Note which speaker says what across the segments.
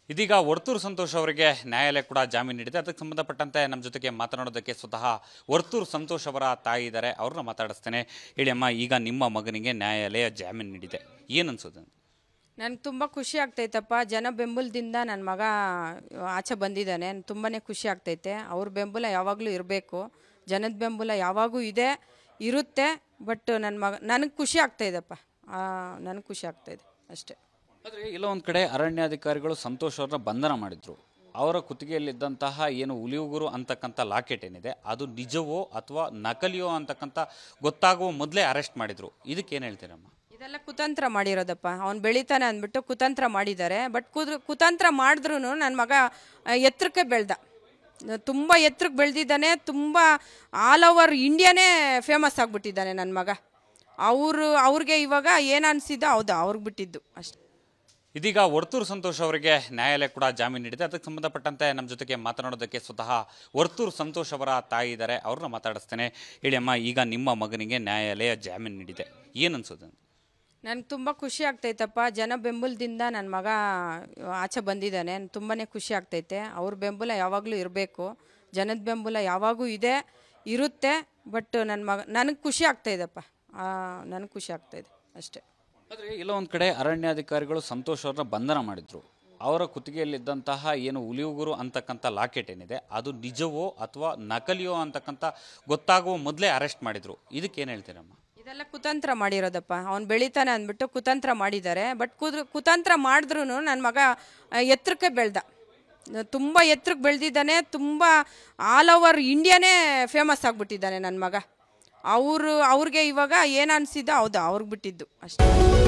Speaker 1: ಇದೀಗ ವರ್ತೂರು ಸಂತೋಷ್ ಅವರಿಗೆ ನ್ಯಾಯಾಲಯ ಕೂಡ ಜಾಮೀನು ನೀಡಿದೆ ಅದಕ್ಕೆ ಸಂಬಂಧಪಟ್ಟಂತೆ ನಮ್ಮ ಜೊತೆಗೆ ಮಾತನಾಡೋದಕ್ಕೆ ಸ್ವತಃ ವರ್ತೂರು ಸಂತೋಷ್ ಅವರ ತಾಯಿ ಇದ್ದಾರೆ ಅವ್ರನ್ನ ಮಾತಾಡಿಸ್ತೇನೆ ಹೇಳಿ ಅಮ್ಮ ಈಗ ನಿಮ್ಮ ಮಗನಿಗೆ ನ್ಯಾಯಾಲಯ ಜಾಮೀನು ನೀಡಿದೆ ಏನು ಅನ್ಸೋದು
Speaker 2: ನನಗೆ ತುಂಬ ಖುಷಿ ಆಗ್ತೈತಪ್ಪ ಜನ ಬೆಂಬಲದಿಂದ ನನ್ನ ಮಗ ಆಚೆ ಬಂದಿದ್ದಾನೆ ತುಂಬಾ ಖುಷಿ ಆಗ್ತೈತೆ ಅವ್ರ ಬೆಂಬಲ ಯಾವಾಗಲೂ ಇರಬೇಕು ಜನದ ಬೆಂಬಲ ಯಾವಾಗೂ ಇದೆ ಇರುತ್ತೆ ಬಟ್ ನನ್ನ ಮಗ ನನಗೆ ಖುಷಿ ಆಗ್ತಾಯಿದೆಪ್ಪ ನನಗೆ ಖುಷಿ ಆಗ್ತಾಯಿದೆ ಅಷ್ಟೇ
Speaker 1: ಆದರೆ ಎಲ್ಲೋ ಒಂದು ಕಡೆ ಅರಣ್ಯಾಧಿಕಾರಿಗಳು ಸಂತೋಷ್ ಅವ್ರನ್ನ ಬಂಧನ ಮಾಡಿದ್ರು ಅವರ ಕುತ್ತಿಗೆಯಲ್ಲಿದ್ದಂತಹ ಏನು ಉಲಿಯುಗುರು ಅಂತಕ್ಕಂಥ ಲಾಕೆಟ್ ಏನಿದೆ ಅದು ನಿಜವೋ ಅಥವಾ ನಕಲಿಯೋ ಅಂತಕ್ಕಂಥ ಗೊತ್ತಾಗುವ ಮೊದಲೇ ಅರೆಸ್ಟ್ ಮಾಡಿದ್ರು ಇದಕ್ಕೆ ಏನು ಹೇಳ್ತೀರಮ್ಮ
Speaker 2: ಇದೆಲ್ಲ ಕುತಂತ್ರ ಮಾಡಿರೋದಪ್ಪ ಅವ್ನು ಬೆಳಿತಾನೆ ಅಂದ್ಬಿಟ್ಟು ಕುತಂತ್ರ ಮಾಡಿದ್ದಾರೆ ಬಟ್ ಕುದ್ರ ಕುತಂತ್ರ ಮಾಡಿದ್ರು ನನ್ನ ಮಗ ಆ, ಎತ್ತರಕ್ಕೆ ಬೆಳೆದ ತುಂಬ ಎತ್ತರಕ್ಕೆ ಬೆಳೆದಿದ್ದಾನೆ ತುಂಬ ಆಲ್ ಓವರ್ ಇಂಡಿಯಾನೇ ಫೇಮಸ್ ಆಗಿಬಿಟ್ಟಿದ್ದಾನೆ ನನ್ನ ಮಗ ಅವರು ಅವ್ರಿಗೆ ಇವಾಗ ಏನು ಅನಿಸಿದ್ದು ಹೌದು ಅವ್ರಿಗೆ ಬಿಟ್ಟಿದ್ದು ಅಷ್ಟೆ
Speaker 1: ಇದೀಗ ವರ್ತೂರು ಸಂತೋಷ್ ಅವರಿಗೆ ನ್ಯಾಯಾಲಯ ಕೂಡ ಜಾಮೀನು ನೀಡಿದೆ ಅದಕ್ಕೆ ಸಂಬಂಧಪಟ್ಟಂತೆ ನಮ್ಮ ಜೊತೆಗೆ ಮಾತನಾಡೋದಕ್ಕೆ ಸ್ವತಃ ವರ್ತೂರು ಸಂತೋಷ್ ಅವರ ತಾಯಿ ಇದ್ದಾರೆ ಅವ್ರನ್ನ ಮಾತಾಡಿಸ್ತೇನೆ ಹೇಳಿ ಅಮ್ಮ ಈಗ ನಿಮ್ಮ ಮಗನಿಗೆ ನ್ಯಾಯಾಲಯ ಜಾಮೀನು ನೀಡಿದೆ ಏನು ಅನ್ಸೋದು
Speaker 2: ನನಗೆ ತುಂಬ ಖುಷಿ ಆಗ್ತೈತಪ್ಪ ಜನ ಬೆಂಬಲದಿಂದ ನನ್ನ ಮಗ ಆಚೆ ಬಂದಿದ್ದಾನೆ ತುಂಬಾ ಖುಷಿ ಆಗ್ತೈತೆ ಅವ್ರ ಬೆಂಬಲ ಯಾವಾಗಲೂ ಇರಬೇಕು ಜನದ ಬೆಂಬಲ ಯಾವಾಗೂ ಇದೆ ಇರುತ್ತೆ ಬಟ್ ನನ್ನ ಮಗ ನನಗೆ ಖುಷಿ ಆಗ್ತಾಯಿದೆಪ್ಪ ನನಗೆ ಖುಷಿ ಆಗ್ತಾಯಿದೆ ಅಷ್ಟೇ
Speaker 1: ಆದರೆ ಎಲ್ಲೋ ಒಂದು ಕಡೆ ಅರಣ್ಯಾಧಿಕಾರಿಗಳು ಸಂತೋಷ್ ಅವ್ರನ್ನ ಬಂಧನ ಮಾಡಿದ್ರು ಅವರ ಕುತ್ತಿಗೆಯಲ್ಲಿದ್ದಂತಹ ಏನು ಉಲಿಯುಗುರು ಅಂತಕ್ಕಂಥ ಲಾಕೆಟ್ ಏನಿದೆ ಅದು ನಿಜವೋ ಅಥವಾ ನಕಲಿಯೋ ಅಂತಕ್ಕಂಥ ಗೊತ್ತಾಗುವ ಮೊದಲೇ ಅರೆಸ್ಟ್ ಮಾಡಿದ್ರು ಇದಕ್ಕೆ ಏನು ಹೇಳ್ತೀರಮ್ಮ
Speaker 2: ಇದೆಲ್ಲ ಕುತಂತ್ರ ಮಾಡಿರೋದಪ್ಪ ಅವ್ನು ಬೆಳಿತಾನೆ ಅಂದ್ಬಿಟ್ಟು ಕುತಂತ್ರ ಮಾಡಿದ್ದಾರೆ ಬಟ್ ಕುದ್ರ ಕುತಂತ್ರ ಮಾಡಿದ್ರು ನನ್ನ ಮಗ ಆ, ಎತ್ತರಕ್ಕೆ ಬೆಳೆದ ತುಂಬ ಎತ್ತರಕ್ಕೆ ಬೆಳೆದಿದ್ದಾನೆ ತುಂಬ ಆಲ್ ಓವರ್ ಇಂಡಿಯಾನೇ ಫೇಮಸ್ ಆಗಿಬಿಟ್ಟಿದ್ದಾನೆ ನನ್ನ ಮಗ ಅವರು ಅವ್ರಿಗೆ ಇವಾಗ ಏನು ಅನಿಸಿದ್ದು ಹೌದು ಅವ್ರಿಗೆ ಬಿಟ್ಟಿದ್ದು ಅಷ್ಟೇ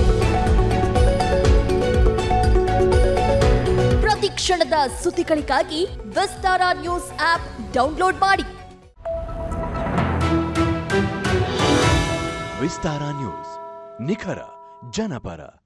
Speaker 3: ಪ್ರತಿ ಕ್ಷಣದ ಸುದ್ದಿಗಳಿಗಾಗಿ ವಿಸ್ತಾರ ನ್ಯೂಸ್ ಆಪ್ ಡೌನ್ಲೋಡ್ ಮಾಡಿ
Speaker 4: ವಿಸ್ತಾರ ನ್ಯೂಸ್ ನಿಖರ ಜನಪರ